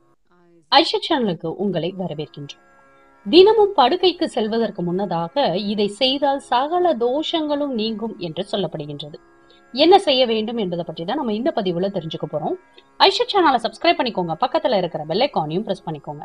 ஐஷா சேனலுக்கு உங்களை வரவேற்கின்றோம் தினமும் படுக்கைக்கு செல்வதற்கு முன்னதாக இதை செய்தால் சகல தோஷங்களும் நீங்கும் என்று சொல்லப்படுகின்றது என்ன செய்ய வேண்டும் என்பதை பற்றி தான் நம்ம இந்த பதிவுல தெரிஞ்சுக்க போறோம் ஐஷா சேனலை சப்ஸ்கிரைப் பண்ணிக்கோங்க பக்கத்துல இருக்கிற பெல் ஐக்கானையும் பிரஸ் பண்ணிக்கோங்க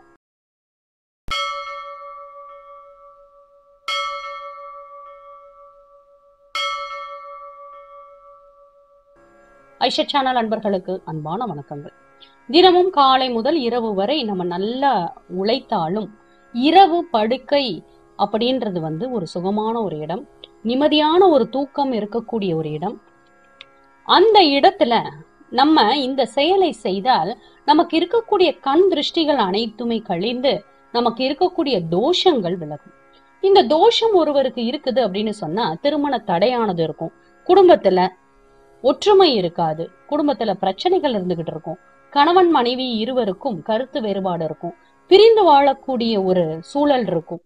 ஐஷா சேனல் அன்பர்களுக்கு அன்பான வணக்கங்கள் தினமும் காலை முதல் இரவு வரை நம்ம நல்லா உழைத்தாலும் இரவு படுக்கை அப்படின்றது வந்து ஒரு சுகமான ஒரு இடம் நிம்மதியான ஒரு தூக்கம் இருக்கக்கூடிய ஒரு இடம் அந்த இடத்துல நம்ம இந்த செயலை செய்தால் நமக்கு இருக்கக்கூடிய கண் திருஷ்டிகள் அனைத்துமே கழிந்து நமக்கு இருக்கக்கூடிய தோஷங்கள் விலகும் இந்த தோஷம் ஒருவருக்கு இருக்குது அப்படின்னு சொன்னா திருமண தடையானது இருக்கும் குடும்பத்துல ஒற்றுமை இருக்காது குடும்பத்துல பிரச்சனைகள் இருந்துகிட்டு இருக்கும் கணவன் மனைவி இருவருக்கும் கருத்து வேறுபாடு இருக்கும் பிரிந்து வாழக்கூடிய ஒரு சூழல் இருக்கும்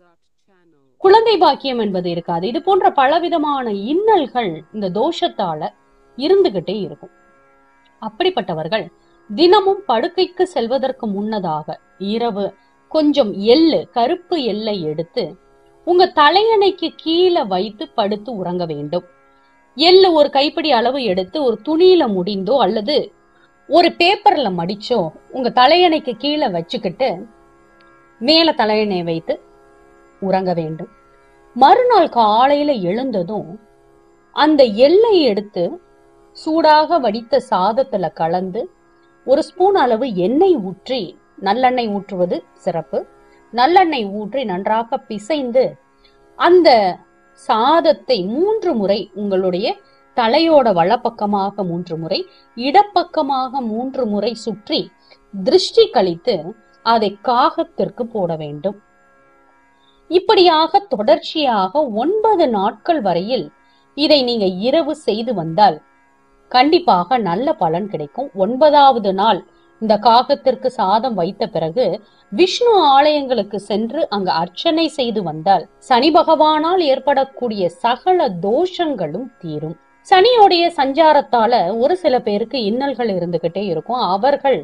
குழந்தை பாக்கியம் என்பது இருக்காது இது போன்ற பலவிதமான இன்னல்கள் இந்த தோஷத்தால இருந்துகிட்டே இருக்கும் அப்படிப்பட்டவர்கள் தினமும் படுக்கைக்கு செல்வதற்கு முன்னதாக இரவு கொஞ்சம் எள்ளு கருப்பு எல்லை எடுத்து உங்க தலையணைக்கு கீழே வைத்து படுத்து உறங்க வேண்டும் எள்ளு ஒரு கைப்பிடி அளவு எடுத்து ஒரு துணியில முடிந்தோ அல்லது ஒரு பேப்பர்ல மடிச்சோ உங்க தலையணைக்கு கீழே வச்சுக்கிட்டு மேல தலையணை வைத்து உறங்க வேண்டும் மறுநாள் காலையில எழுந்ததும் அந்த எல்லை எடுத்து சூடாக வடித்த சாதத்துல கலந்து ஒரு ஸ்பூன் அளவு எண்ணெய் ஊற்றி நல்லெண்ணெய் ஊற்றுவது சிறப்பு நல்லெண்ணெய் ஊற்றி நன்றாக பிசைந்து அந்த சாதத்தை மூன்று முறை உங்களுடைய தலையோட வலப்பக்கமாக மூன்று முறை இடப்பக்கமாக மூன்று முறை சுற்றி திருஷ்டி கழித்து அதை காகத்திற்கு போட வேண்டும் இப்படியாக தொடர்ச்சியாக ஒன்பது நாட்கள் வரையில் இதை நீங்க இரவு செய்து வந்தால் கண்டிப்பாக நல்ல பலன் கிடைக்கும் ஒன்பதாவது நாள் இந்த காகத்திற்கு சாதம் வைத்த பிறகு விஷ்ணு ஆலயங்களுக்கு சென்று அங்கு அர்ச்சனை செய்து வந்தால் சனி பகவானால் ஏற்படக்கூடிய சகல தோஷங்களும் தீரும் சனியோடைய சஞ்சாரத்தால ஒரு சில பேருக்கு இன்னல்கள் இருந்துகிட்டே இருக்கும் அவர்கள்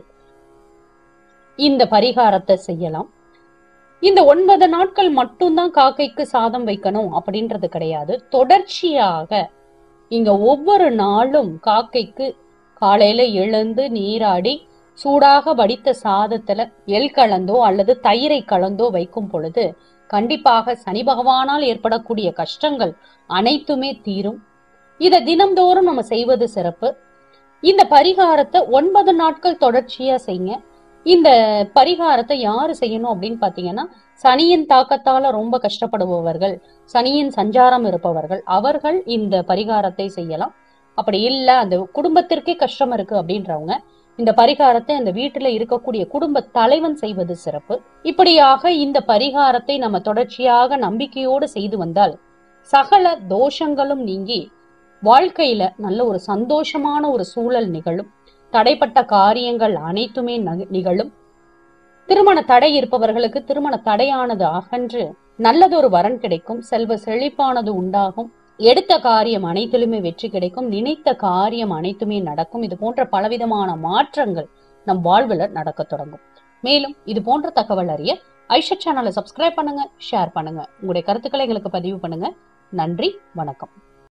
இந்த பரிகாரத்தை செய்யலாம் இந்த ஒன்பது நாட்கள் மட்டும்தான் காக்கைக்கு சாதம் வைக்கணும் அப்படின்றது கிடையாது தொடர்ச்சியாக இங்க ஒவ்வொரு நாளும் காக்கைக்கு காலையில எழுந்து நீராடி சூடாக வடித்த சாதத்துல எல் கலந்தோ அல்லது தயிரை கலந்தோ வைக்கும் பொழுது கண்டிப்பாக சனி பகவானால் ஏற்படக்கூடிய கஷ்டங்கள் அனைத்துமே தீரும் இதை தினம்தோறும் நம்ம செய்வது சிறப்பு இந்த பரிகாரத்தை ஒன்பது நாட்கள் தொடர்ச்சியா செய்யுங்க இந்த பரிகாரத்தை யாரு செய்யணும் அப்படின்னு பாத்தீங்கன்னா சனியின் தாக்கத்தால ரொம்ப கஷ்டப்படுபவர்கள் சனியின் சஞ்சாரம் இருப்பவர்கள் அவர்கள் இந்த பரிகாரத்தை செய்யலாம் அப்படி இல்ல அந்த குடும்பத்திற்கே கஷ்டம் இருக்கு அப்படின்றவங்க இந்த பரிகாரத்தை அந்த வீட்டுல இருக்கக்கூடிய குடும்ப தலைவன் செய்வது சிறப்பு இப்படியாக இந்த பரிகாரத்தை நம்ம தொடர்ச்சியாக நம்பிக்கையோடு செய்து வந்தால் சகல தோஷங்களும் நீங்கி வாழ்க்கையில நல்ல ஒரு சந்தோஷமான ஒரு சூழல் நிகழும் தடைப்பட்ட காரியங்கள் அனைத்துமே நிகழும் திருமண தடை இருப்பவர்களுக்கு திருமண தடையானது அகன்று நல்லதொரு வரன் கிடைக்கும் செல்வ செழிப்பானது உண்டாகும் எடுத்த காரியம் அனைத்திலுமே வெற்றி கிடைக்கும் நினைத்த காரியம் அனைத்துமே நடக்கும் இது போன்ற பலவிதமான மாற்றங்கள் நம் வாழ்வுல நடக்க தொடங்கும் மேலும் இது போன்ற தகவல் அறிய ஐஷா சேனலை சப்ஸ்கிரைப் பண்ணுங்க ஷேர் பண்ணுங்க உங்களுடைய கருத்துக்களை எங்களுக்கு பதிவு பண்ணுங்க நன்றி வணக்கம்